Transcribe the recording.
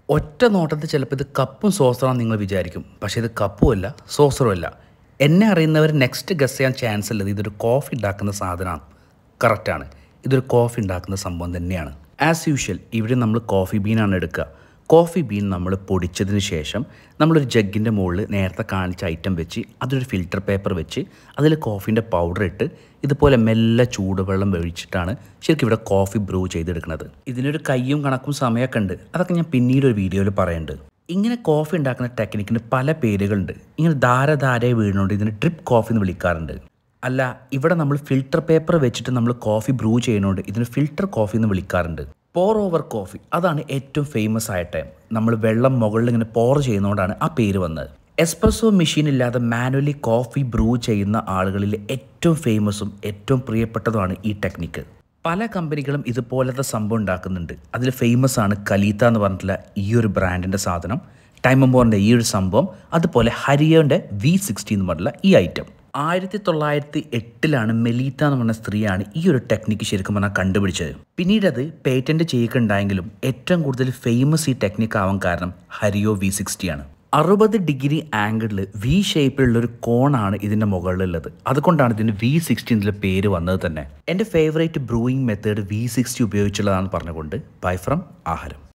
ഒറ്റ നോട്ടത്തിൽ ചിലപ്പോൾ ഇത് കപ്പും സോസറാണെന്ന് നിങ്ങൾ വിചാരിക്കും പക്ഷേ ഇത് കപ്പും അല്ല സോസറും അല്ല എന്നെ അറിയുന്നവർ നെക്സ്റ്റ് ഗസ് ചെയ്യാൻ ചാൻസ് ഉള്ളത് ഇതൊരു കോഫി ഉണ്ടാക്കുന്ന സാധനമാണ് കറക്റ്റാണ് ഇതൊരു കോഫി ഉണ്ടാക്കുന്ന സംഭവം തന്നെയാണ് ആസ് യൂഷ്വൽ ഇവിടെ നമ്മൾ കോഫി ബീനാണ് എടുക്കുക കോഫി ബീൻ നമ്മൾ പൊടിച്ചതിന് ശേഷം നമ്മളൊരു ജഗ്ഗിൻ്റെ മുകളിൽ നേരത്തെ കാണിച്ച ഐറ്റം വെച്ച് അതൊരു ഫിൽറ്റർ പേപ്പർ വെച്ച് അതിൽ കോഫീൻ്റെ പൗഡർ ഇട്ട് ഇതുപോലെ മെല്ലെ ചൂടുവെള്ളം ഒഴിച്ചിട്ടാണ് ശരിക്കും ഇവിടെ കോഫി ബ്രൂ ചെയ്തെടുക്കുന്നത് ഇതിനൊരു കയ്യും കണക്കും സമയമൊക്കെ ഉണ്ട് അതൊക്കെ ഞാൻ പിന്നീട് ഒരു വീഡിയോയിൽ പറയുന്നുണ്ട് ഇങ്ങനെ കോഫി ഉണ്ടാക്കുന്ന ടെക്നിക്കിന് പല പേരുകളുണ്ട് ഇങ്ങനെ ധാരധാരയെ വീഴുന്നുണ്ട് ഇതിന് ട്രിപ്പ് കോഫി എന്ന് വിളിക്കാറുണ്ട് അല്ല ഇവിടെ നമ്മൾ ഫിൽറ്റർ പേപ്പർ വെച്ചിട്ട് നമ്മൾ കോഫി ബ്രൂ ചെയ്യുന്നതുകൊണ്ട് ഇതിന് ഫിൽറ്റർ കോഫി എന്ന് വിളിക്കാറുണ്ട് പോർ ഓവർ കോഫി അതാണ് ഏറ്റവും ഫേമസ് ആയ ടൈം നമ്മൾ വെള്ളം മുകളിൽ ഇങ്ങനെ പോർ ചെയ്യുന്നതുകൊണ്ടാണ് ആ പേര് വന്നത് എസ്പ്രസോ മെഷീൻ ഇല്ലാതെ മാനുവലി കോഫി ബ്രൂ ചെയ്യുന്ന ആളുകളിൽ ഏറ്റവും ഫേമസും ഏറ്റവും പ്രിയപ്പെട്ടതുമാണ് ഈ ടെക്നിക്ക് പല കമ്പനികളും ഇതുപോലത്തെ സംഭവം ഉണ്ടാക്കുന്നുണ്ട് അതിൽ ഫേമസ് ആണ് കലീത്ത എന്ന് പറഞ്ഞിട്ടുള്ള ഈ ഒരു ബ്രാൻഡിൻ്റെ സാധനം ടൈം ബോറിൻ്റെ ഈ ഒരു സംഭവം അതുപോലെ ഹരിയോൻ്റെ വി സിക്സ്റ്റി എന്ന് പറഞ്ഞിട്ടുള്ള ഈ ഐറ്റം ആയിരത്തി തൊള്ളായിരത്തി എട്ടിലാണ് മെലീത്ത എന്ന് പറഞ്ഞ സ്ത്രീയാണ് ഈ ഒരു ടെക്നിക്ക് ശരിക്കും പറഞ്ഞാൽ കണ്ടുപിടിച്ചത് പിന്നീട് അത് പേറ്റന്റ് ചെയ്യുകയുണ്ടായെങ്കിലും ഏറ്റവും കൂടുതൽ ഫേമസ് ഈ ടെക്നിക്ക് ആവാൻ കാരണം ഹരിയോ വി സിക്സ്റ്റി ആണ് അറുപത് ഡിഗ്രി ആംഗിളിൽ വി ഷേപ്പിലുള്ള ഒരു കോണാണ് ഇതിൻ്റെ മുകളിലുള്ളത് അതുകൊണ്ടാണ് ഇതിന് വി സിക്സ്റ്റി എന്നുള്ള പേര് വന്നത് തന്നെ എൻ്റെ favourite brewing method V sixty ഉപയോഗിച്ചുള്ളതാണെന്ന് പറഞ്ഞുകൊണ്ട് ബൈ ഫ്രം ആഹാരം